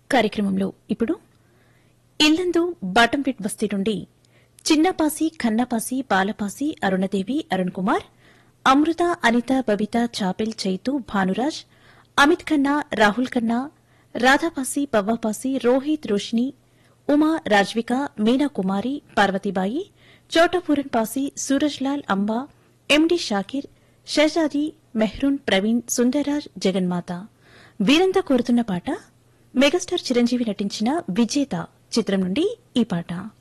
కార్యక్రమంలో ఇప్పుడు ఇల్లందు బాటంపిట్ బస్తీ నుండి చిన్నపాసి ఖన్నపాసి బాలపాసి అరుణదేవి అరుణ్ కుమార్ అమృత అనిత బబిత చాపెల్ చైతు భానురాజ్ అమిత్ ఖన్నా రాహుల్ ఖన్నా రాధాపాసి పవ్వాపాసి రోహిత్ రోషిని ఉమా రాజ్విక మీనా కుమారి పార్వతీబాయి చోటపూరన్ పాసి సూరజ్లాల్ అంబా ఎండి షాకిర్ షహజాది మెహ్రూన్ ప్రవీణ్ సుందర్రాజ్ జగన్మాత వీరంతా కోరుతున్న పాట మెగాస్టార్ చిరంజీవి నటించిన విజేత చిత్రం నుండి ఈ పాట